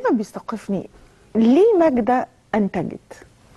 دايما بيستوقفني ليه ماجده انتجت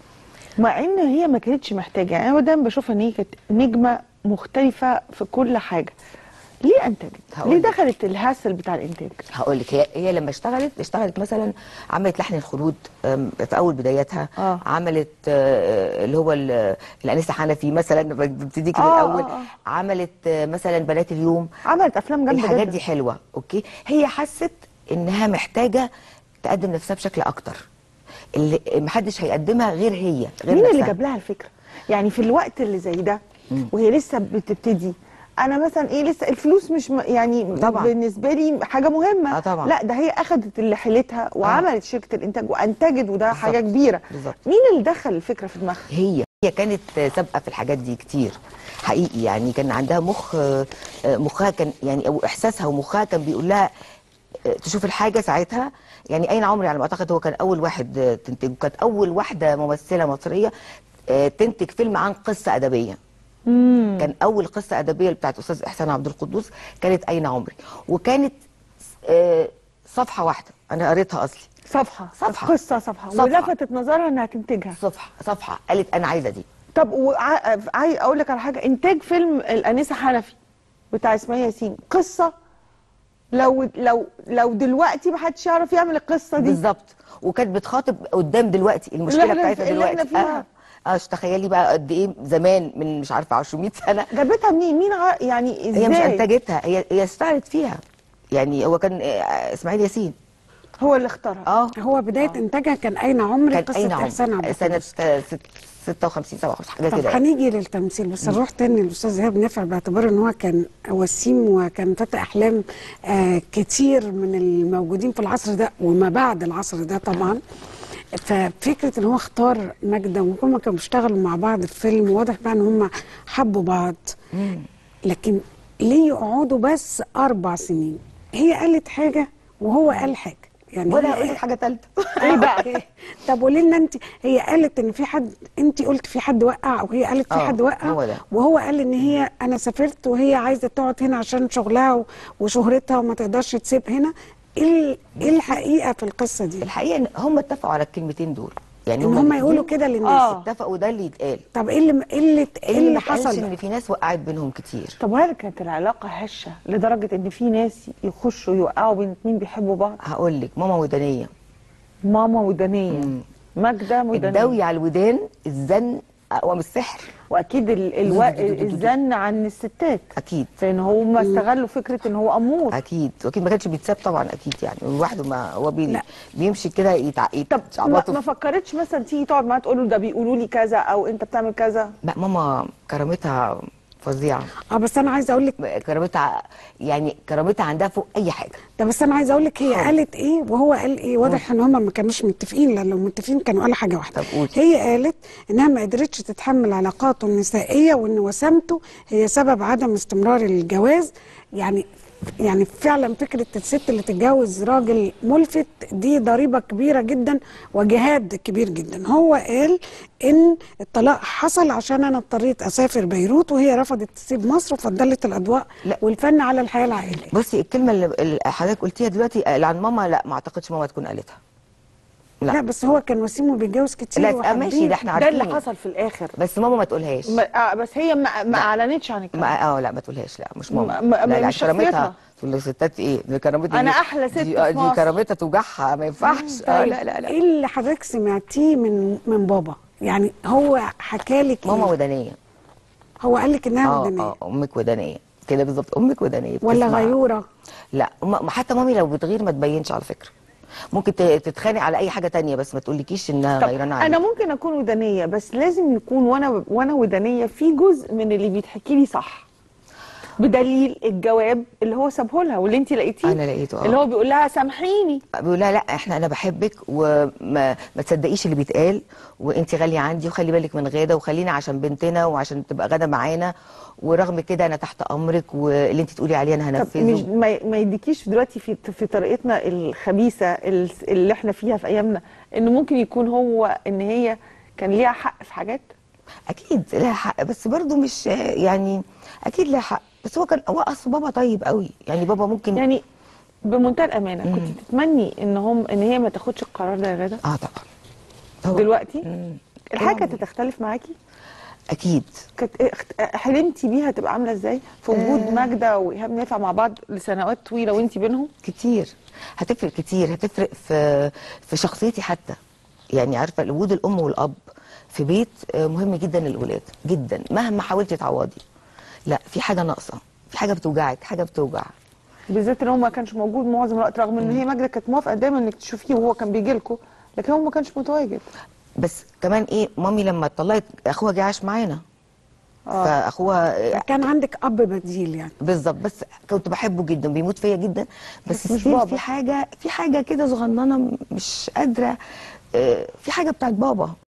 مع ان هي ما كانتش محتاجه يعني انا دايما بشوفها ان هي كانت نجمه مختلفه في كل حاجه ليه انتجت هقول ليه لك. دخلت الهاسل بتاع الانتاج هقول لك هي هي لما اشتغلت اشتغلت مثلا عملت لحن الخلود أم، في اول بداياتها آه. عملت آه، اللي هو ال- الانسه حنفي مثلا ببتديك من آه، الاول آه، آه. عملت آه، مثلا بنات اليوم عملت افلام جامده الحاجات جدا دي حلوه اوكي هي حست انها محتاجه تقدم نفسها بشكل اكتر اللي محدش هيقدمها غير هي غير مين اللي نفسها. جاب لها الفكره يعني في الوقت اللي زي ده وهي لسه بتبتدي انا مثلا ايه لسه الفلوس مش م... يعني طبعا. بالنسبه لي حاجه مهمه آه طبعا. لا ده هي اخذت اللي حيلتها وعملت شركه الانتاج وانتجت وده بالظبط. حاجه كبيره بالظبط. مين اللي دخل الفكره في دماغها هي هي كانت سابقه في الحاجات دي كتير حقيقي يعني كان عندها مخ آه، مخها كان يعني او احساسها ومخها كان بيقول لها آه، تشوف الحاجه ساعتها يعني اين عمري على ما اعتقد هو كان اول واحد آه، تنتج وكانت اول واحده ممثله مصريه آه، تنتج فيلم عن قصه ادبيه كان اول قصه ادبيه بتاعت استاذ احسان عبد القدوس كانت اين عمري وكانت آه، صفحه واحده انا قريتها اصلي صفحه صفحة. قصه صفحه, صفحة. ولفتت نظرها انها تنتجها صفحه صفحه قالت انا عايزه دي طب وع- عايز اقول لك على حاجه انتاج فيلم الانسه حنفي بتاع اسماعيل ياسين قصه لو لو لو دلوقتي ما حدش يعرف يعمل القصه دي بالظبط وكانت بتخاطب قدام دلوقتي المشكله اللي إحنا- بتاعتها اللي إحنا دلوقتي فيها. اه اه تخيلي بقى قد ايه زمان من مش عارفه 200 سنه جابتها منين مين ع... يعني ازاي هي مش انتجتها هي هي اشتغلت فيها يعني هو كان آه، اسماعيل ياسين هو اللي اختارها اه هو بدايه انتاجها كان اين عمري كان قصه اين عمر احسان عبد سنه القدوس ست- ست- 56 57 حاجه طب كده هنيجي للتمثيل بس نروح تاني للاستاذ ايهاب نافع باعتبار ان هو كان وسيم وكان فتى احلام آه كتير من الموجودين في العصر ده وما بعد العصر ده طبعا ففكره ان هو اختار ماجده وهم كانوا بيشتغلوا مع بعض في فيلم واضح بقى ان هم حبوا بعض لكن ليه يقعدوا بس اربع سنين هي قالت حاجه وهو قال حاجه يعني ولا هي- هقول لك حاجه ثالثه ايه بقى طب قولي لنا انت هي قالت ان في حد انت قلت في حد وقع وهي قالت في آه، حد وقع هو ده. وهو قال ان هي انا سافرت وهي عايزه تقعد هنا عشان شغلها و- وشهرتها وما تقدرش تسيب هنا ايه ال- ايه الحقيقه في القصه دي الحقيقه ان هم اتفقوا على الكلمتين دول يعني ان هم الاتنين يقولوا كده للناس آه. اتفقوا ده اللي يتقال طب ايه اللي ايه اللي, إيه اللي ما اتقالش حصل ان بقى؟ في ناس وقعت بينهم كتير طب وهل كانت العلاقه هشه لدرجه ان في ناس يخشوا يوقعوا بين اتنين بيحبوا بعض هقول لك ماما ودانيه ماما ودانيه ماجده ودانيه الدوي على الودان الزن اقوى من السحر واكيد ال... الو... الزن عن الستات اكيد فان هم استغلوا فكره ان هو امور اكيد واكيد ما كانش بيتساب طبعا اكيد يعني لوحده ما هو بي... لا. بيمشي كده يتع... طب ما, يتشعبطوا ما في- فكرتش مثلا تيجي تقعد معاه تقول له ده بيقولوا لي كذا او انت بتعمل كذا لا ماما كرامتها فظيعه اه بس انا عايزه اقول لك كرامتها يعني كرامتها عندها فوق اي حاجه ده بس انا عايزه اقول لك هي خالص. قالت ايه وهو قال ايه واضح ان هم ما كانوش متفقين لان لو متفقين كانوا قالوا حاجه واحده طب قولي. هي قالت انها ما قدرتش تتحمل علاقاته النسائيه وان وسامته هي سبب عدم استمرار الجواز يعني يعني فعلا فكره الست اللي تتجوز راجل ملفت دي ضريبه كبيره جدا وجهاد كبير جدا هو قال ان الطلاق حصل عشان انا اضطريت اسافر بيروت وهي رفضت تسيب مصر وفضلت الاضواء لا. والفن على الحياه العائليه بصي الكلمه اللي اللي حضرتك قلتيها دلوقتي اللي عن ماما لا ما اعتقدش ماما تكون قالتها لا, لا بس هو كان وسيم وبيتجوز كتير لا آه، وحابين. ماشي ده احنا ده عارفين اللي حصل في الاخر بس ماما ما تقولهاش ما آه بس هي ما, ما اعلنتش عن الكلام ما اه لا ما تقولهاش لا مش ماما ما- ما- لا لا مش كرامتها شخصيتها. تقول الستات ايه دي كرامتها أنا دي- أحلى ست دي, آه، في دي مصر. كرامتها توجعها ما ينفعش آه طيب لا لا لا ايه اللي حضرتك سمعتيه من من بابا يعني هو حكى لك ماما إيه؟ ودانيه هو قال لك انها اه ودانيه اه امك ودانيه كده بالظبط امك ودانيه ولا بتسمع. غيوره لا ما- حتى مامي لو بتغير ما تبينش على فكره ممكن ت- تتخانق على اي حاجه تانية بس ما تقولكيش انها طب غيرانه انا عليك ممكن اكون ودانيه بس لازم يكون وانا وانا ودانيه في جزء من اللي بيتحكي لي صح بدليل الجواب اللي هو سابه لها واللي انت لقيتيه أنا لقيته، آه. اللي هو بيقول لها سامحيني بيقول لها لا احنا انا بحبك وما ما تصدقيش اللي بيتقال وانت غاليه عندي وخلي بالك من غاده وخلينا عشان بنتنا وعشان تبقى غاده معانا ورغم كده انا تحت امرك واللي انت تقولي عليه انا طب مش هنفذه ما, ما يديكيش دلوقتي في في طريقتنا الخبيثه ال- اللي احنا فيها في ايامنا ان ممكن يكون هو ان هي كان ليها حق في حاجات اكيد لها حق بس برضو مش يعني اكيد لها حق بس هو كان هو اصل بابا طيب قوي يعني بابا ممكن يعني بمنتهى الامانه كنت تتمني ان هم ان هي ما تاخدش القرار ده يا غاده اه طبعا طبعا دلوقتي مم. الحاجه طبعاً. كانت هتختلف معاكي اكيد كانت إيه اخت- حلمتي بيها تبقى عامله ازاي في وجود ماجده وايهاب نافع مع بعض لسنوات طويله وانت بينهم كتير هتفرق كتير هتفرق في في شخصيتي حتى يعني عارفه وجود الام والاب في بيت آه، مهم جدا للولاد جدا مهما حاولتي تعوضي لا في حاجه ناقصه في حاجه بتوجعك حاجه بتوجع بالذات ان هو ما كانش موجود معظم الوقت رغم ان هي ماجده كانت موافقه دايما انك تشوفيه وهو كان بيجي لكم لكن هو ما كانش متواجد بس كمان ايه مامي لما اتطلقت اخوها جه عاش معانا آه. فاخوها آه، كان عندك اب بديل يعني بالظبط بس كنت بحبه جدا بيموت فيا جدا بس, بس مش ستيل بابا. في حاجه في حاجه كده صغننه مش قادره آه، في حاجه بتاعت بابا